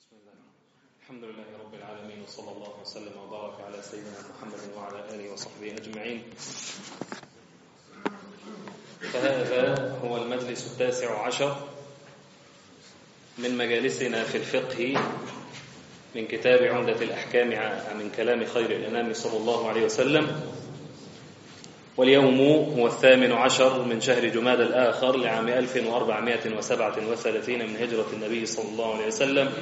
بسم الله الحمد لله رب العالمين وصلى الله وسلم وبارك على سيدنا محمد وعلى آله وصحبه أجمعين فهذا هو المجلس التاسع عشر من مجالسنا في الفقه من كتاب عمدة الأحكام من كلام خير الأنام صلى الله عليه وسلم واليوم هو الثامن عشر من شهر جماد الآخر لعام 1437 من هجرة النبي صلى الله عليه وسلم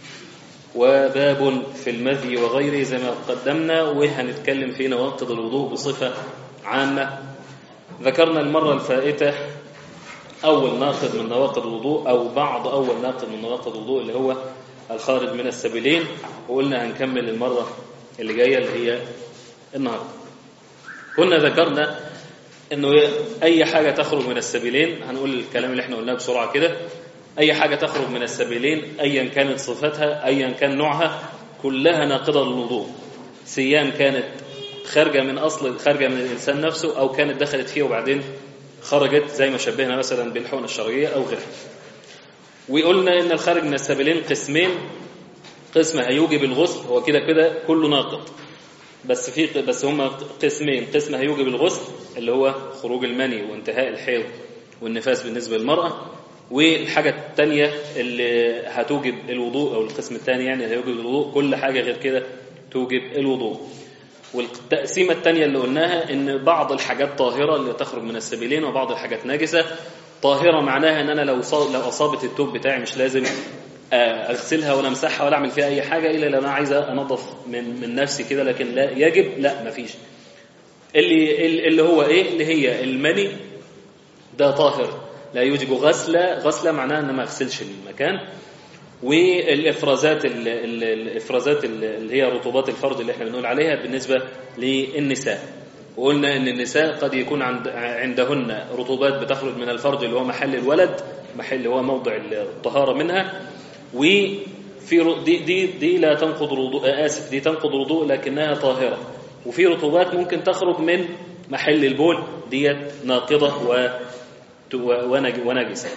وباب في المذي وغيره زي ما قدمنا وهنتكلم في نواقض الوضوء بصفة عامة ذكرنا المرة الفائتة أول ناقض من نواقض الوضوء أو بعض أول ناقض من نواقض الوضوء اللي هو الخارج من السبيلين وقلنا هنكمل المرة اللي جاية اللي هي النهارده كنا ذكرنا انه اي حاجة تخرج من السبيلين هنقول الكلام اللي احنا قلناه بسرعة كده اي حاجة تخرج من السبيلين ايا كانت صفتها ايا كان نوعها كلها ناقضة للوضوء سيان كانت خارجة من اصل خارجة من الانسان نفسه او كانت دخلت فيه وبعدين خرجت زي ما شبهنا مثلا بالحقن الشرعية او غيرها وقلنا ان الخارج من السبيلين قسمين قسم هيوجب الغسل هو كده كده كله ناقض بس في بس هما قسمين قسم هيوجب الغسل اللي هو خروج المني وانتهاء الحيض والنفاس بالنسبة للمرأة والحاجة الثانية اللي هتوجب الوضوء أو القسم الثاني يعني هيوجب الوضوء كل حاجة غير كده توجب الوضوء والتقسيمة الثانية اللي قلناها إن بعض الحاجات طاهرة اللي تخرج من السبيلين وبعض الحاجات ناجسة طاهرة معناها إن أنا لو لو أصابت التوب بتاعي مش لازم اغسلها ولا امسحها ولا اعمل فيها اي حاجه الا لو انا عايز انظف من من نفسي كده لكن لا يجب لا مفيش اللي اللي هو ايه اللي هي المني ده طاهر لا يوجب غسله غسله معناها ان ما اغسلش المكان والافرازات الافرازات اللي هي رطوبات الفرد اللي احنا بنقول عليها بالنسبه للنساء وقلنا ان النساء قد يكون عند عندهن رطوبات بتخرج من الفرج اللي هو محل الولد محل هو موضع الطهاره منها وفي دي دي دي لا تنقض الوضوء اسف دي تنقض الوضوء لكنها طاهره وفي رطوبات ممكن تخرج من محل البول ديت ناقضه و ونجسه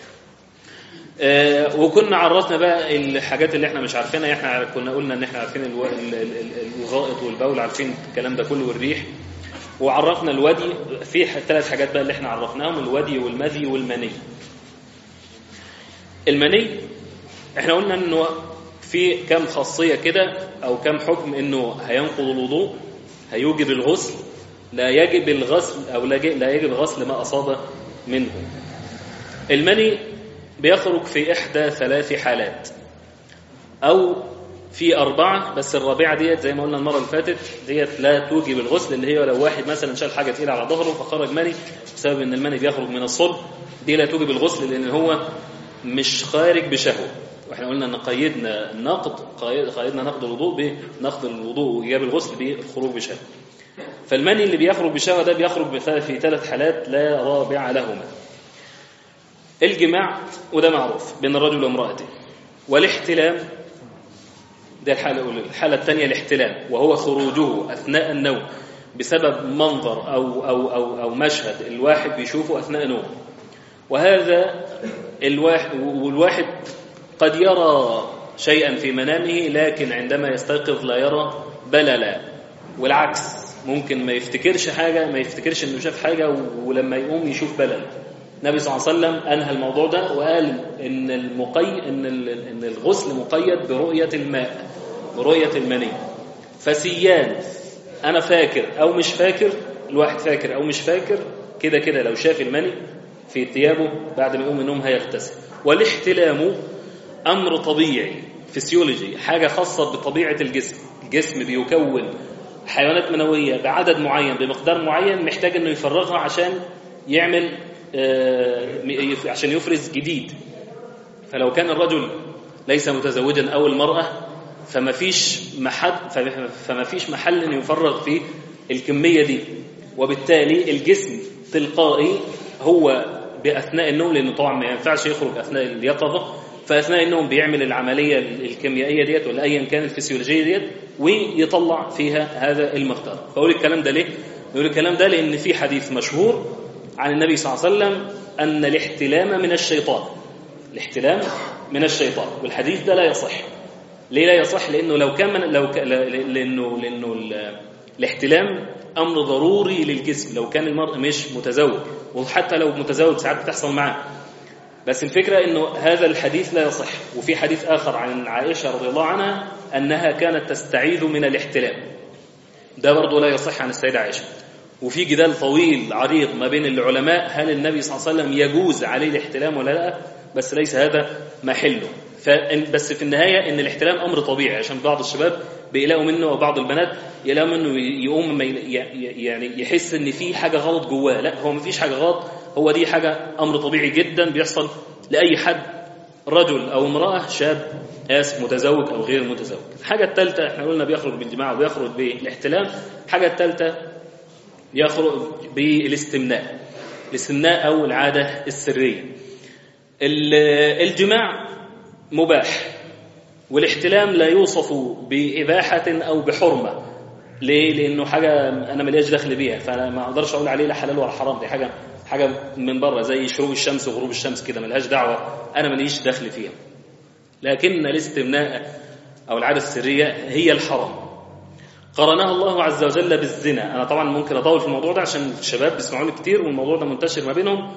آه وكنا عرفنا بقى الحاجات اللي احنا مش عارفينها احنا كنا قلنا ان احنا عارفين الغائط والبول عارفين الكلام ده كله والريح وعرفنا الودي في ثلاث حاجات بقى اللي احنا عرفناهم الودي والمذي والمني المني احنا قلنا انه في كم خاصيه كده او كم حكم انه هينقض الوضوء هيوجب الغسل لا يجب الغسل او لا يجب غسل ما اصاب منه المني بيخرج في احدى ثلاث حالات او في أربعة بس الرابعة ديت زي ما قلنا المرة اللي فاتت ديت لا توجب الغسل اللي هي لو واحد مثلا شال حاجة تقيلة على ظهره فخرج مني بسبب ان المني بيخرج من الصلب دي لا توجب الغسل لان هو مش خارج بشهوة واحنا قلنا ان قيدنا النقد قيدنا نقد الوضوء بنقد الوضوء وايجاب الغسل بالخروج بشهوة فالمني اللي بيخرج بشهوة ده بيخرج في ثلاث حالات لا رابع لهما الجماع وده معروف بين الرجل وامرأته والاحتلام ده الحالة الأولى الحالة الثانية الاحتلام وهو خروجه أثناء النوم بسبب منظر أو, أو, أو, أو مشهد الواحد بيشوفه أثناء نوم وهذا الواحد والواحد قد يرى شيئا في منامه لكن عندما يستيقظ لا يرى بللا والعكس ممكن ما يفتكرش حاجة ما يفتكرش انه شاف حاجة ولما يقوم يشوف بلل النبي صلى الله عليه وسلم انهى الموضوع ده وقال ان المقي ان ان الغسل مقيد برؤيه الماء برؤيه المني فسيان انا فاكر او مش فاكر الواحد فاكر او مش فاكر كده كده لو شاف المني في ثيابه بعد ما يقوم من النوم هيغتسل والاحتلام امر طبيعي فسيولوجي حاجه خاصه بطبيعه الجسم الجسم بيكون حيوانات منويه بعدد معين بمقدار معين محتاج انه يفرغها عشان يعمل عشان يفرز جديد فلو كان الرجل ليس متزوجا أو المرأة فما فيش محل فما فيش محل أن يفرغ فيه الكمية دي وبالتالي الجسم تلقائي هو بأثناء النوم لأنه طبعا ما ينفعش يخرج أثناء اليقظة فأثناء النوم بيعمل العملية الكيميائية ديت ولا أيا كان الفسيولوجية ديت ويطلع فيها هذا المقدار فأقول الكلام ده ليه؟ يقول الكلام ده لأن في حديث مشهور عن النبي صلى الله عليه وسلم أن الاحتلام من الشيطان الاحتلام من الشيطان والحديث ده لا يصح ليه لا يصح لانه لو كان من لو ك... لانه لانه ال... الاحتلام امر ضروري للجسم لو كان المرء مش متزوج وحتى لو متزوج ساعات بتحصل معاه بس الفكرة انه هذا الحديث لا يصح وفي حديث اخر عن عائشة رضي الله عنها انها كانت تستعيذ من الاحتلام ده برضه لا يصح عن السيدة عائشة وفي جدال طويل عريض ما بين العلماء هل النبي صلى الله عليه وسلم يجوز عليه الاحتلام ولا لا بس ليس هذا محله بس في النهاية ان الاحتلام امر طبيعي عشان بعض الشباب بيلاقوا منه او بعض البنات يلاقوا منه يقوم يعني يحس ان في حاجة غلط جواه لا هو ما فيش حاجة غلط هو دي حاجة امر طبيعي جدا بيحصل لاي حد رجل او امرأة شاب آسف متزوج او غير متزوج الحاجة الثالثة احنا قلنا بيخرج بالجماع وبيخرج بالاحتلام الحاجة الثالثة يخرج بالاستمناء الاستمناء او العادة السرية الجماع مباح والاحتلام لا يوصف بإباحة أو بحرمة ليه؟ لأنه حاجة أنا ملياش دخل بيها فأنا ما أقدرش أقول عليه لا حلال ولا حرام دي حاجة حاجة من بره زي شروق الشمس وغروب الشمس كده ملهاش دعوة أنا ماليش دخل فيها لكن الاستمناء أو العادة السرية هي الحرام قرنها الله عز وجل بالزنا أنا طبعا ممكن أطول في الموضوع ده عشان الشباب بيسمعوني كتير والموضوع ده منتشر ما بينهم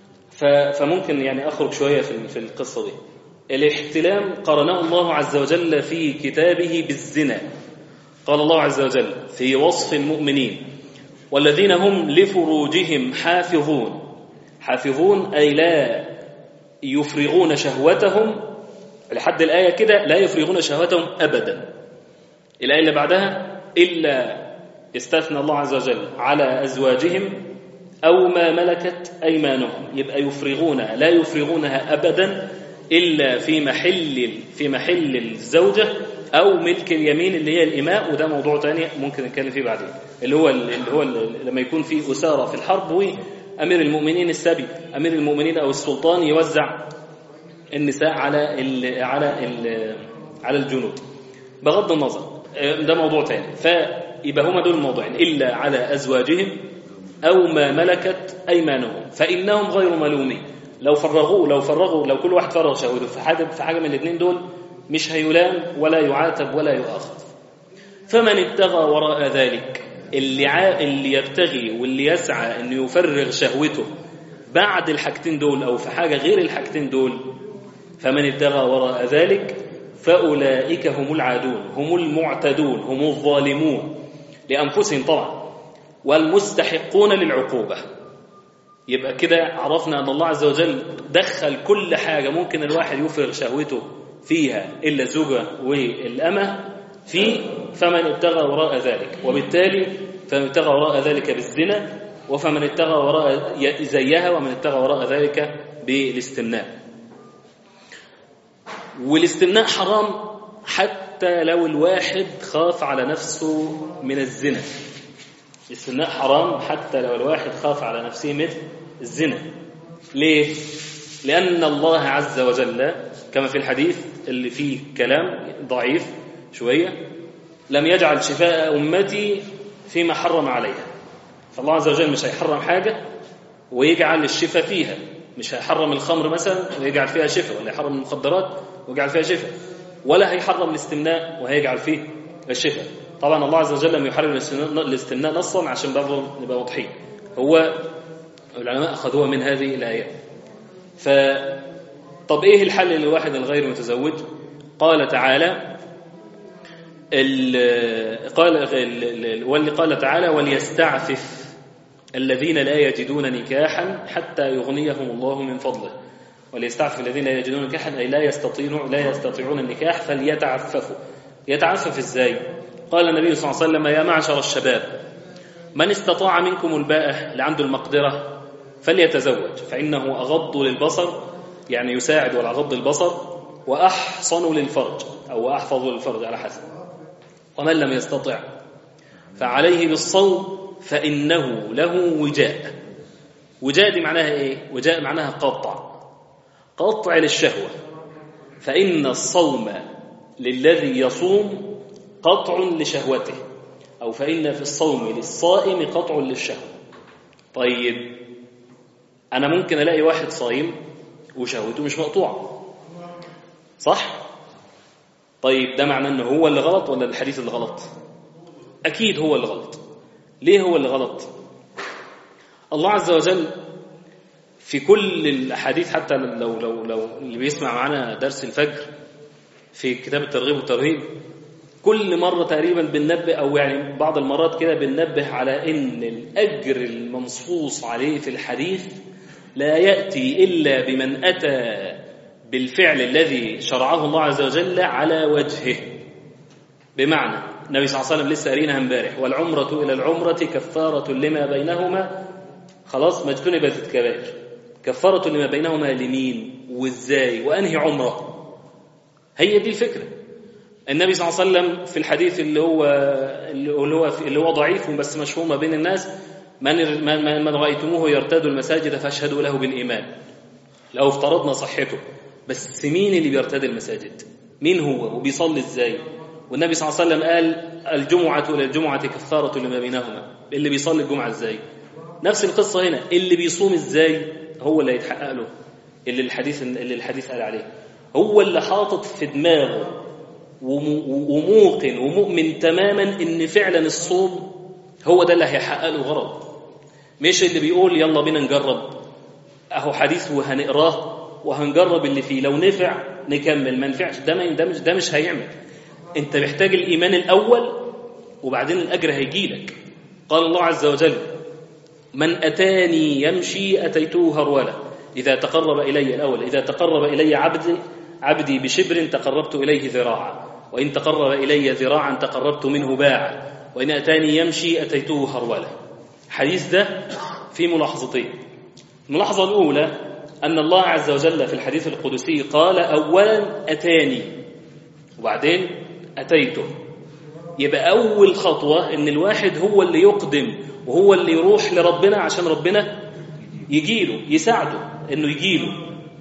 فممكن يعني أخرج شوية في القصة دي الاحتلام قرنه الله عز وجل في كتابه بالزنا قال الله عز وجل في وصف المؤمنين والذين هم لفروجهم حافظون حافظون أي لا يفرغون شهوتهم لحد الآية كده لا يفرغون شهوتهم أبدا الآية اللي بعدها إلا استثنى الله عز وجل على أزواجهم أو ما ملكت أيمانهم يبقى يفرغون لا يفرغونها أبدا إلا في محل في محل الزوجة أو ملك اليمين اللي هي الإماء وده موضوع تاني ممكن نتكلم فيه بعدين اللي هو اللي هو لما يكون في أسارة في الحرب وأمير المؤمنين السبي أمير المؤمنين أو السلطان يوزع النساء على ال على ال على الجنود بغض النظر ده موضوع تاني فيبقى هما دول الموضوعين إلا على أزواجهم أو ما ملكت أيمانهم فإنهم غير ملومين لو فرغوه لو فرغوا لو كل واحد فرغ شهوته في حاجة في حاجة من الاثنين دول مش هيلام ولا يعاتب ولا يؤاخذ فمن ابتغى وراء ذلك اللي ع... اللي يبتغي واللي يسعى انه يفرغ شهوته بعد الحاجتين دول او في حاجه غير الحاجتين دول فمن ابتغى وراء ذلك فاولئك هم العادون هم المعتدون هم الظالمون لانفسهم طبعا والمستحقون للعقوبه يبقى كده عرفنا ان الله عز وجل دخل كل حاجه ممكن الواحد يفرغ شهوته فيها الا الزوجه والامه في فمن ابتغى وراء ذلك وبالتالي فمن ابتغى وراء ذلك بالزنا وفمن ابتغى وراء زيها ومن ابتغى وراء ذلك بالاستمناء والاستمناء حرام حتى لو الواحد خاف على نفسه من الزنا الاستمناء حرام حتى لو الواحد خاف على نفسه من الزنا ليه؟ لأن الله عز وجل كما في الحديث اللي فيه كلام ضعيف شوية لم يجعل شفاء أمتي فيما حرم عليها فالله عز وجل مش هيحرم حاجة ويجعل الشفاء فيها مش هيحرم الخمر مثلا ويجعل فيها شفاء ولا يحرم المخدرات ويجعل فيها شفاء ولا هيحرم الاستمناء وهيجعل فيه الشفاء طبعا الله عز وجل لم يحرم الاستمناء نصا عشان برضه نبقى واضحين هو العلماء أخذوها من هذه الآيات ف طب إيه الحل للواحد الغير متزوج قال تعالى قال واللي قال تعالى وليستعفف الذين لا يجدون نكاحا حتى يغنيهم الله من فضله وليستعفف الذين لا يجدون نكاحا أي لا يستطيعون لا يستطيعون النكاح فليتعففوا يتعفف ازاي قال النبي صلى الله عليه وسلم يا معشر الشباب من استطاع منكم الباءة اللي عنده المقدرة فليتزوج فإنه أغض للبصر يعني يساعد على غض البصر وأحصن للفرج أو أحفظ للفرج على حسب ومن لم يستطع فعليه بالصوم فإنه له وجاء وجاء دي معناها إيه؟ وجاء معناها قطع قطع للشهوة فإن الصوم للذي يصوم قطع لشهوته أو فإن في الصوم للصائم قطع للشهوة طيب أنا ممكن ألاقي واحد صايم وشهوته مش مقطوعة صح؟ طيب ده معناه ان هو اللي غلط ولا الحديث اللي غلط اكيد هو اللي غلط ليه هو اللي غلط الله عز وجل في كل الاحاديث حتى لو لو لو اللي بيسمع معانا درس الفجر في كتاب الترغيب والترهيب كل مرة تقريبا بننبه أو يعني بعض المرات كده بننبه على إن الأجر المنصوص عليه في الحديث لا يأتي إلا بمن أتى بالفعل الذي شرعه الله عز وجل على وجهه بمعنى النبي صلى الله عليه وسلم لسه قارينها امبارح والعمرة إلى العمرة كفارة لما بينهما خلاص ما اجتنبت الكبائر كفارة لما بينهما لمين وازاي وأنهي عمرة هي دي الفكرة النبي صلى الله عليه وسلم في الحديث اللي هو اللي هو اللي هو ضعيف بس مشهور ما بين الناس من من, من رايتموه يرتاد المساجد فاشهدوا له بالايمان لو افترضنا صحته بس مين اللي بيرتاد المساجد مين هو وبيصلي ازاي والنبي صلى الله عليه وسلم قال الجمعة إلى الجمعة كفارة لما بينهما اللي بيصلي الجمعة ازاي نفس القصة هنا اللي بيصوم ازاي هو اللي هيتحقق له اللي الحديث اللي الحديث قال عليه هو اللي حاطط في دماغه وموقن ومؤمن تماما ان فعلا الصوم هو ده اللي هيحقق له غرض مش اللي بيقول يلا بينا نجرب اهو حديث وهنقراه وهنجرب اللي فيه لو نفع نكمل ما نفعش ده ده مش ده مش هيعمل انت محتاج الايمان الاول وبعدين الاجر هيجيلك قال الله عز وجل من اتاني يمشي اتيته هروله اذا تقرب الي الاول اذا تقرب الي عبدي عبدي بشبر تقربت اليه ذراعا وان تقرب الي ذراعا تقربت منه باعا وان اتاني يمشي اتيته هروله الحديث ده في ملاحظتين الملاحظه الاولى أن الله عز وجل في الحديث القدسي قال أولا أتاني وبعدين أتيته يبقى أول خطوة أن الواحد هو اللي يقدم وهو اللي يروح لربنا عشان ربنا يجيله يساعده أنه يجيله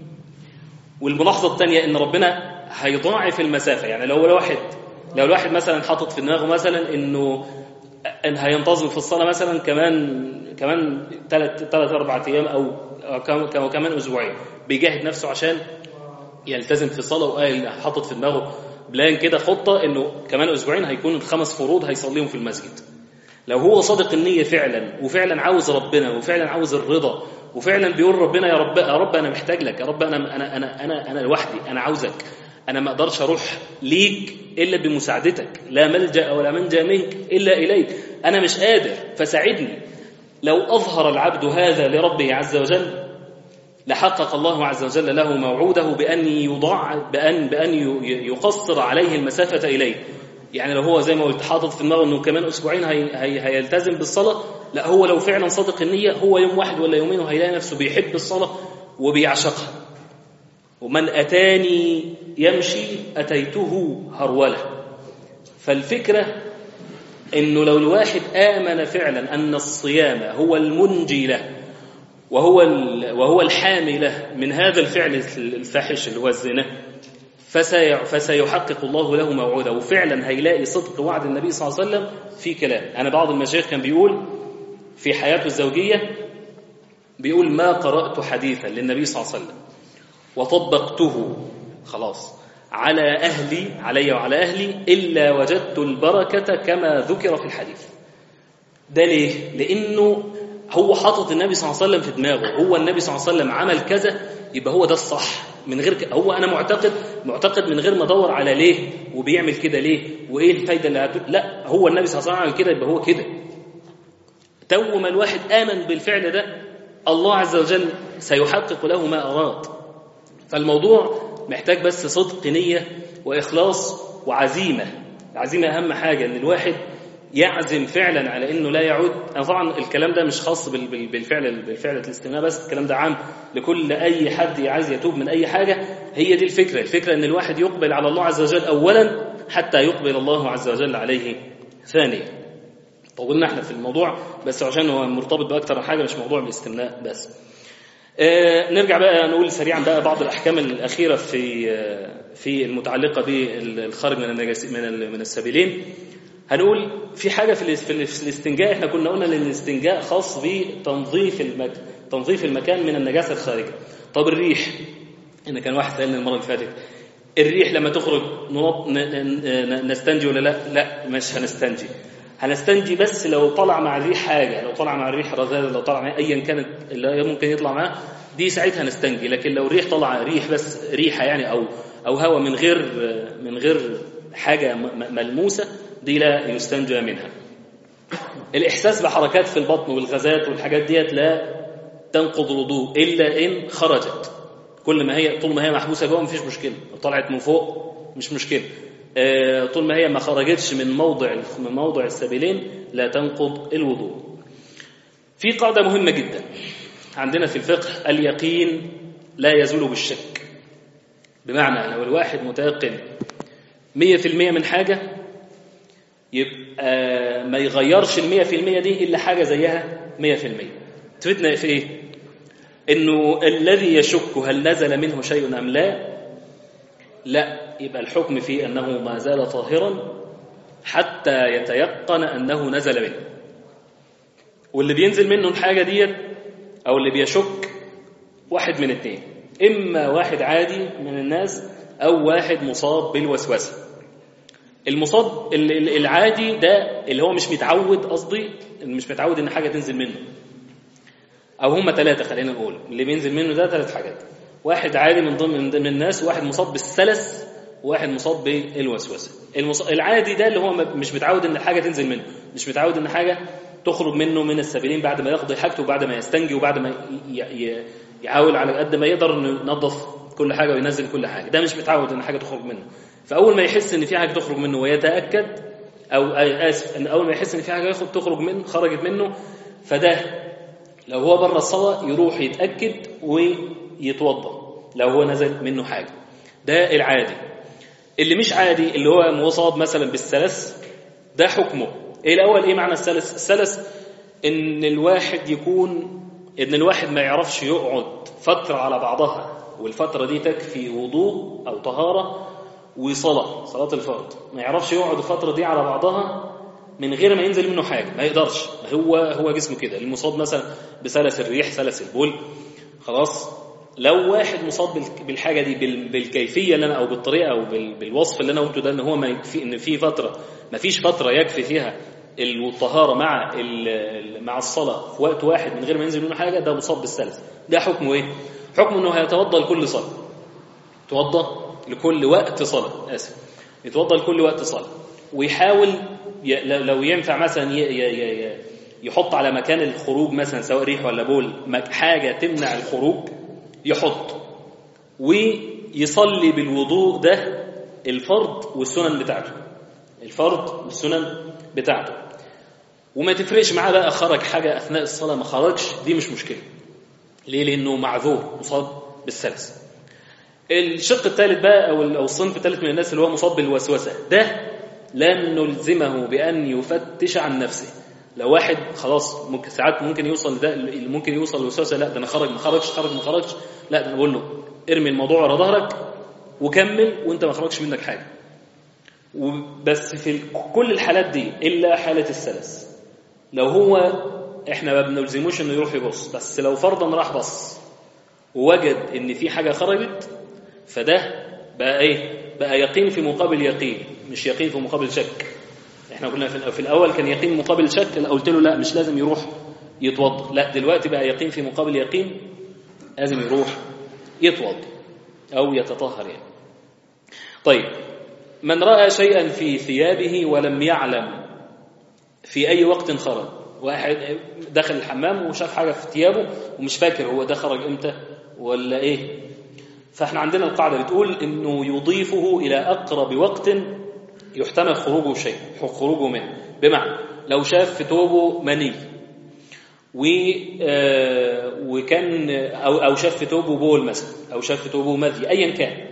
والملاحظة الثانية أن ربنا هيضاعف المسافة يعني لو الواحد لو الواحد مثلا حاطط في دماغه مثلا أنه ان هينتظم في الصلاه مثلا كمان كمان ثلاث ثلاث اربع ايام او كمان اسبوعين بيجاهد نفسه عشان يلتزم في الصلاه وقال حاطط في دماغه بلان كده خطه انه كمان اسبوعين هيكون الخمس فروض هيصليهم في المسجد لو هو صادق النيه فعلا وفعلا عاوز ربنا وفعلا عاوز الرضا وفعلا بيقول ربنا يا رب يا رب انا محتاج لك يا رب انا انا انا انا انا لوحدي انا عاوزك انا ما اقدرش اروح ليك الا بمساعدتك لا ملجا ولا منجا منك الا اليك انا مش قادر فساعدني لو اظهر العبد هذا لربه عز وجل لحقق الله عز وجل له موعوده بان يضاع بان بان يقصر عليه المسافه اليه يعني لو هو زي ما قلت حاطط في دماغه انه كمان اسبوعين هي هي هيلتزم بالصلاه لا هو لو فعلا صادق النيه هو يوم واحد ولا يومين وهيلاقي نفسه بيحب الصلاه وبيعشقها ومن أتاني يمشي أتيته هرولة فالفكرة أنه لو الواحد آمن فعلا أن الصيام هو المنجي له وهو وهو الحامي له من هذا الفعل الفاحش اللي هو الزنا فسيحقق الله له موعوده وفعلا هيلاقي صدق وعد النبي صلى الله عليه وسلم في كلام أنا بعض المشايخ كان بيقول في حياته الزوجية بيقول ما قرأت حديثا للنبي صلى الله عليه وسلم وطبقته خلاص على أهلي علي وعلى أهلي إلا وجدت البركة كما ذكر في الحديث ده ليه؟ لأنه هو حاطط النبي صلى الله عليه وسلم في دماغه هو النبي صلى الله عليه وسلم عمل كذا يبقى هو ده الصح من غير ك... هو أنا معتقد معتقد من غير ما أدور على ليه وبيعمل كده ليه وإيه الفايدة اللي هتقول لا هو النبي صلى الله عليه وسلم عمل كده يبقى هو كده تو ما الواحد آمن بالفعل ده الله عز وجل سيحقق له ما أراد فالموضوع محتاج بس صدق نية وإخلاص وعزيمة العزيمة أهم حاجة إن الواحد يعزم فعلا على انه لا يعود أنا طبعا الكلام ده مش خاص بالفعل بالفعل الاستماع بس الكلام ده عام لكل اي حد عايز يتوب من اي حاجه هي دي الفكره الفكره ان الواحد يقبل على الله عز وجل اولا حتى يقبل الله عز وجل عليه ثانيا طولنا احنا في الموضوع بس عشان هو مرتبط باكثر من حاجه مش موضوع الاستمناء بس آه نرجع بقى نقول سريعا بقى بعض الاحكام الاخيره في آه في المتعلقه بالخارج من النجاس من من السبيلين هنقول في حاجه في في الاستنجاء احنا كنا قلنا ان الاستنجاء خاص بتنظيف المك... تنظيف المكان من النجاسه الخارجه طب الريح ان كان واحد سالني المره اللي فاتت الريح لما تخرج ننط- ن- ن- نستنجي ولا لا لا مش هنستنجي هنستنجي بس لو طلع مع الريح حاجه لو طلع مع الريح رذاذ لو طلع مع ايا كانت اللي ممكن يطلع معاه دي ساعتها نستنجي لكن لو الريح طلع ريح بس ريحه يعني او او هواء من غير من غير حاجه م- م- ملموسه دي لا يستنجى منها الإحساس بحركات في البطن والغازات والحاجات ديت لا تنقض الوضوء إلا إن خرجت كل ما هي طول ما هي محبوسة جوه مفيش مشكلة لو طلعت من فوق مش مشكلة آه، طول ما هي ما خرجتش من موضع من موضع السبيلين لا تنقض الوضوء في قاعدة مهمة جدا عندنا في الفقه اليقين لا يزول بالشك بمعنى لو الواحد متيقن 100% من حاجة يبقى ما يغيرش المية في المية دي إلا حاجة زيها مية في المية تفيدنا في إيه؟ إنه الذي يشك هل نزل منه شيء أم لا لا يبقى الحكم فيه أنه ما زال طاهرا حتى يتيقن أنه نزل منه واللي بينزل منه الحاجة ديت أو اللي بيشك واحد من اتنين إما واحد عادي من الناس أو واحد مصاب بالوسوسة المصاب ال- ال- العادي ده اللي هو مش متعود قصدي اللي مش متعود ان حاجه تنزل منه او هم ثلاثه خلينا نقول اللي بينزل منه ده ثلاث حاجات واحد عادي من ضمن من ضمن الناس وواحد مصاب بالسلس وواحد مصاب بالوسوسه المص... العادي ده اللي هو م- مش متعود ان حاجه تنزل منه مش متعود ان حاجه تخرج منه من السبيلين بعد ما يقضي حاجته وبعد ما يستنجي وبعد ما ي... ي... يحاول على قد ما يقدر انه ينظف كل حاجه وينزل كل حاجه ده مش متعود ان حاجه تخرج منه فاول ما يحس ان في حاجه تخرج منه ويتاكد او آه، اسف ان اول ما يحس ان في حاجه ياخد تخرج منه خرجت منه فده لو هو بره الصلاه يروح يتاكد ويتوضا لو هو نزل منه حاجه ده العادي اللي مش عادي اللي هو مصاب مثلا بالسلس ده حكمه ايه الاول ايه معنى السلس السلس ان الواحد يكون ان الواحد ما يعرفش يقعد فتره على بعضها والفتره دي تكفي وضوء او طهاره وصلاه صلاه الفرض ما يعرفش يقعد الفتره دي على بعضها من غير ما ينزل منه حاجه ما يقدرش هو هو جسمه كده المصاب مثلا بسلس الريح سلس البول خلاص لو واحد مصاب بالك- بالحاجه دي بال- بالكيفيه اللي انا او بالطريقه او بال- بالوصف اللي انا قلته ده ان هو ما يكفي ان في فتره ما فيش فتره يكفي فيها الطهاره مع ال- ال- مع الصلاه في وقت واحد من غير ما ينزل منه حاجه ده مصاب بالسلس ده حكمه ايه حكمه انه هيتوضا لكل صلاه يتوضا لكل وقت صلاه اسف يتوضا لكل وقت صلاه ويحاول ي... لو لو ينفع مثلا ي... ي... ي... يحط على مكان الخروج مثلا سواء ريح ولا بول مك- حاجه تمنع الخروج يحط ويصلي بالوضوء ده الفرض والسنن بتاعته الفرض والسنن بتاعته وما تفرقش معاه بقى خرج حاجه اثناء الصلاه ما خرجش دي مش مشكله ليه لانه معذور مصاب بالسلس الشق الثالث بقى او او الصنف الثالث من الناس اللي هو مصاب بالوسوسه ده لن نلزمه بان يفتش عن نفسه لو واحد خلاص ممكن ساعات ممكن يوصل لده اللي ممكن يوصل للوسوسه لا ده انا خرج ما خرجش خرج ما خرجش لا ده انا بقول له ارمي الموضوع ورا ظهرك وكمل وانت ما خرجش منك حاجه وبس في ال- كل الحالات دي الا حاله السلس لو هو احنا ما بنلزموش انه يروح يبص بس لو فرضا راح بص ووجد ان في حاجه خرجت فده بقى ايه بقى يقين في مقابل يقين مش يقين في مقابل شك احنا قلنا في في الاول كان يقين مقابل شك انا قلت له لا مش لازم يروح يتوضا لا دلوقتي بقى يقين في مقابل يقين لازم يروح يتوضا او يتطهر يعني طيب من راى شيئا في ثيابه ولم يعلم في اي وقت خرج واحد دخل الحمام وشاف حاجه في ثيابه ومش فاكر هو ده خرج امتى ولا ايه فاحنا عندنا القاعده بتقول انه يضيفه الى اقرب وقت يحتمل خروجه شيء خروجه منه بمعنى لو شاف في ثوبه مني و آه، وكان او او شاف في ثوبه بول مثلا او شاف في ثوبه مذي ايا كان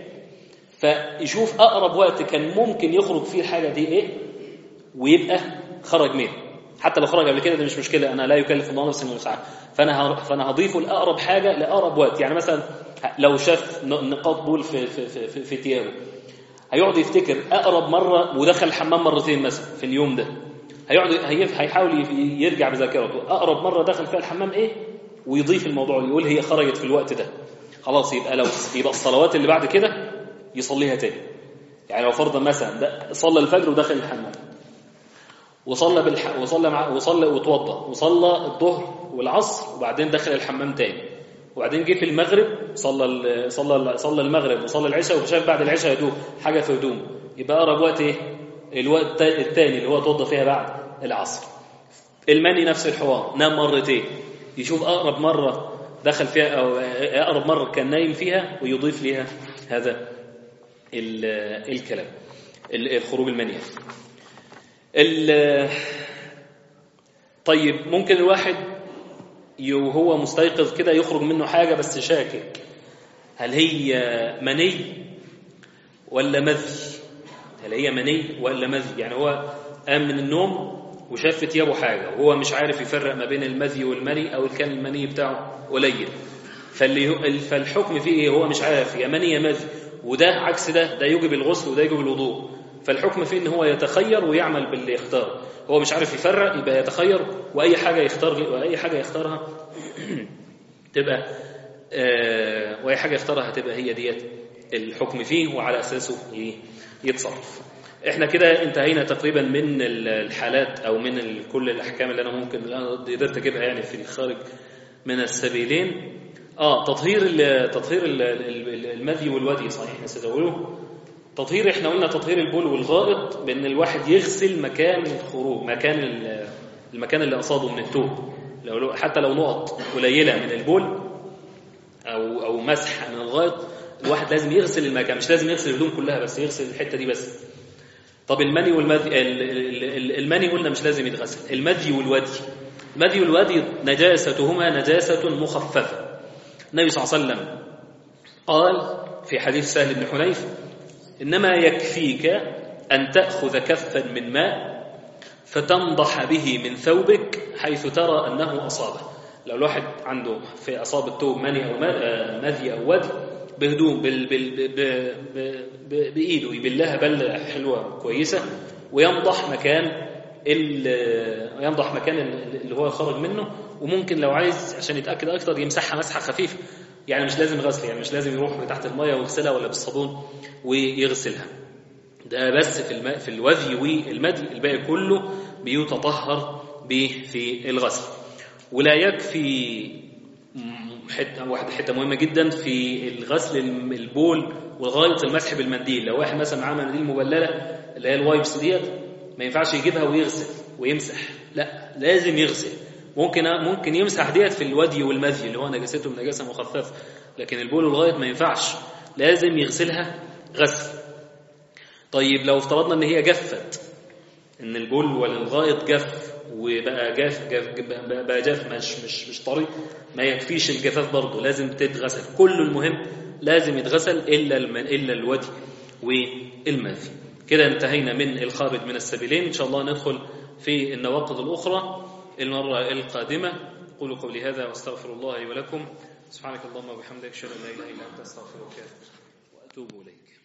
فيشوف اقرب وقت كان ممكن يخرج فيه الحاجه دي ايه ويبقى خرج منه حتى لو خرج قبل كده ده مش مشكله انا لا يكلف الله نفسا الا وسعها فانا ه- فانا هضيفه لاقرب حاجه لاقرب وقت يعني مثلا لو شاف ن- نقاط بول في في في, في, في ثيابه هيقعد يفتكر اقرب مره ودخل الحمام مرتين مثلا في اليوم ده هيقعد هيف- هيحاول ي- يرجع بذاكرته اقرب مره دخل فيها الحمام ايه ويضيف الموضوع يقول هي خرجت في الوقت ده خلاص يبقى لو يبقى الصلوات اللي بعد كده يصليها تاني يعني لو فرضا مثلا ده صلى الفجر ودخل الحمام وصلى بالح... وصلى مع... وصلى وتوضى وصلى الظهر والعصر وبعدين دخل الحمام تاني وبعدين جه في المغرب صلى ال... صلى ال... صلى المغرب وصلى العشاء وشاف بعد العشاء هدوء حاجه في هدوم يبقى اقرب وقت ايه الوقت الثاني اللي هو توضى فيها بعد العصر المني نفس الحوار نام مرتين يشوف اقرب مره دخل فيها او اقرب مره كان نايم فيها ويضيف لها هذا الكلام الخروج المني طيب ممكن الواحد وهو مستيقظ كده يخرج منه حاجة بس شاكك هل هي مني ولا مذي هل هي مني ولا مذي يعني هو قام من النوم وشاف في ثيابه حاجة وهو مش عارف يفرق ما بين المذي والمني أو كان المني بتاعه قليل فاللي فالحكم فيه ايه هو مش عارف يا مني يا مذي وده عكس ده ده يجب الغسل وده يجب الوضوء فالحكم فيه ان هو يتخير ويعمل باللي يختار هو مش عارف يفرق يبقى يتخير واي حاجه يختار واي حاجه يختارها تبقى آه واي حاجه يختارها هتبقى هي ديت الحكم فيه وعلى اساسه يتصرف احنا كده انتهينا تقريبا من الحالات او من كل الاحكام اللي انا ممكن قدرت اجيبها يعني في الخارج من السبيلين اه تطهير تطهير المذي والودي صحيح نسيت تطهير احنا قلنا تطهير البول والغائط بان الواحد يغسل مكان الخروج مكان المكان اللي قصاده من التوب لو حتى لو نقط قليله من البول او او مسح من الغائط الواحد لازم يغسل المكان مش لازم يغسل الهدوم كلها بس يغسل الحته دي بس طب المني والمذي المني قلنا مش لازم يتغسل المذي والودي المذي والودي نجاستهما نجاسه مخففه النبي صلى الله عليه وسلم قال في حديث سهل بن حنيف إنما يكفيك أن تأخذ كفا من ماء فتنضح به من ثوبك حيث ترى أنه أصابه لو الواحد عنده في أصاب الثوب مني أو مذي أو ودي بهدوم بال بال ب بإيده يبلها بلة حلوة كويسة وينضح مكان ينضح مكان اللي هو خرج منه وممكن لو عايز عشان يتأكد أكتر يمسحها مسحة خفيفة يعني مش لازم غسل يعني مش لازم يروح تحت المية ويغسلها ولا بالصابون ويغسلها ده بس في الماء في الوذي والمدي الباقي كله بيتطهر به في الغسل ولا يكفي حته واحده حته مهمه جدا في الغسل البول والغايط المسح بالمنديل لو واحد مثلا معاه مناديل مبلله اللي هي الوايبس ديت ما ينفعش يجيبها ويغسل ويمسح لا لازم يغسل ممكن ممكن يمسح ديت في الودي والمذي اللي هو نجاسته نجاسه مخففه لكن البول والغائط ما ينفعش لازم يغسلها غسل طيب لو افترضنا ان هي جفت ان البول والغائط جف وبقى جاف, جاف بقى جاف مش مش مش طري ما يكفيش الجفاف برضه لازم تتغسل كل المهم لازم يتغسل الا المن الا الودي والمذي كده انتهينا من الخارج من السبيلين ان شاء الله ندخل في النواقض الاخرى المره القادمه قولوا قولي هذا واستغفر الله لي ولكم سبحانك اللهم وبحمدك اشهد ان لا اله الا انت استغفرك واتوب اليك